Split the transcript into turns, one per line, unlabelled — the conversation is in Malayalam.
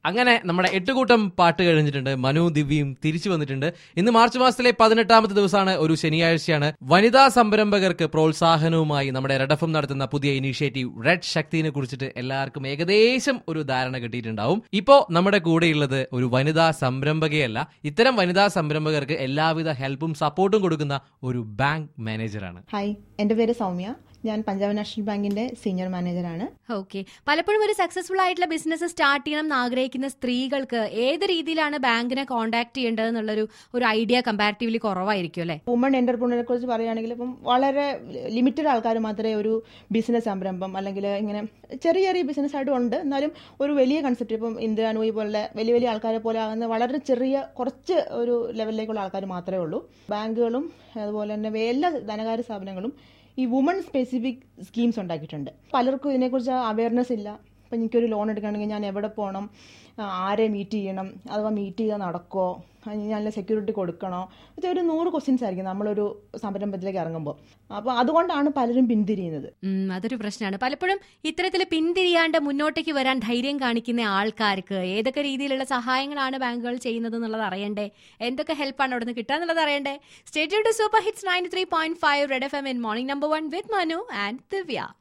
അങ്ങനെ നമ്മുടെ എട്ടുകൂട്ടം പാട്ട് കഴിഞ്ഞിട്ടുണ്ട് മനു ദിവ്യയും തിരിച്ചു വന്നിട്ടുണ്ട് ഇന്ന് മാർച്ച് മാസത്തിലെ പതിനെട്ടാമത്തെ ദിവസമാണ് ഒരു ശനിയാഴ്ചയാണ് വനിതാ സംരംഭകർക്ക് പ്രോത്സാഹനവുമായി നമ്മുടെ റെഡഫം നടത്തുന്ന പുതിയ ഇനീഷ്യേറ്റീവ് റെഡ് ശക്തിനെ കുറിച്ചിട്ട് എല്ലാവർക്കും ഏകദേശം ഒരു ധാരണ കിട്ടിയിട്ടുണ്ടാവും ഇപ്പോ നമ്മുടെ കൂടെയുള്ളത് ഒരു വനിതാ സംരംഭകയല്ല ഇത്തരം വനിതാ സംരംഭകർക്ക് എല്ലാവിധ ഹെൽപ്പും സപ്പോർട്ടും കൊടുക്കുന്ന ഒരു ബാങ്ക് മാനേജറാണ്
ഹായ് എൻ്റെ പേര് സൗമ്യ ഞാൻ പഞ്ചാബ് നാഷണൽ ബാങ്കിന്റെ സീനിയർ മാനേജറാണ്
ഓക്കെ പലപ്പോഴും ഒരു സക്സസ്ഫുൾ ആയിട്ടുള്ള ബിസിനസ് സ്റ്റാർട്ട് ചെയ്യണം എന്ന് ആഗ്രഹിക്കുന്ന സ്ത്രീകൾക്ക് ഏത് രീതിയിലാണ് ബാങ്കിനെ കോൺടാക്ട് ചെയ്യേണ്ടത് എന്നുള്ളൊരു ഒരു ഐഡിയ കമ്പാരിറ്റീവ്ലി കുറവായിരിക്കും അല്ലെ
വുമൺ എന്റർപ്രണറെ കുറിച്ച് പറയുകയാണെങ്കിൽ ഇപ്പം വളരെ ലിമിറ്റഡ് ആൾക്കാർ മാത്രമേ ഒരു ബിസിനസ് സംരംഭം അല്ലെങ്കിൽ ഇങ്ങനെ ചെറിയ ചെറിയ ബിസിനസ് ആയിട്ടും ഉണ്ട് എന്നാലും ഒരു വലിയ കൺസെപ്റ്റ് ഇപ്പം ഇന്ദിരാ നൂയി പോലുള്ള വലിയ വലിയ ആൾക്കാരെ പോലെ ആകുന്ന വളരെ ചെറിയ കുറച്ച് ഒരു ലെവലിലേക്കുള്ള ആൾക്കാർ മാത്രമേ ഉള്ളൂ ബാങ്കുകളും അതുപോലെ തന്നെ എല്ലാ ധനകാര്യ സ്ഥാപനങ്ങളും ഈ വുമൺ സ്പെസിഫിക് സ്കീംസ് ഉണ്ടാക്കിയിട്ടുണ്ട് പലർക്കും ഇതിനെക്കുറിച്ച് അവയർനെസ് ഇല്ല അപ്പം എനിക്കൊരു ലോൺ എടുക്കണമെങ്കിൽ ഞാൻ എവിടെ പോകണം ആ, ആരെ മീറ്റ് ചെയ്യണം അഥവാ മീറ്റ് ചെയ്താൽ നടക്കുമോ ഞാൻ സെക്യൂരിറ്റി കൊടുക്കണോ ഇത് ഒരു നൂറ് ക്വസ്റ്റ്യൻസ് ആയിരിക്കും നമ്മളൊരു സംരംഭത്തിലേക്ക് ഇറങ്ങുമ്പോൾ അപ്പോൾ അതുകൊണ്ടാണ് പലരും പിന്തിരിയുന്നത്
ഉം, അതൊരു പ്രശ്നമാണ് പലപ്പോഴും ഇത്തരത്തിൽ പിന്തിരിയാണ്ട് മുന്നോട്ടേക്ക് വരാൻ ധൈര്യം കാണിക്കുന്ന ആൾക്കാർക്ക് ഏതൊക്കെ രീതിയിലുള്ള സഹായങ്ങളാണ് ബാങ്കുകൾ ചെയ്യുന്നത് എന്നുള്ളത് അറിയണ്ടേ എന്തൊക്കെ ഹെൽപ്പാണ് അവിടെ നിന്ന് കിട്ടുക എന്നുള്ളത് അറിയണ്ടേ stay tuned to super hits ninety three point five red F M in morning number one with Manu and Divya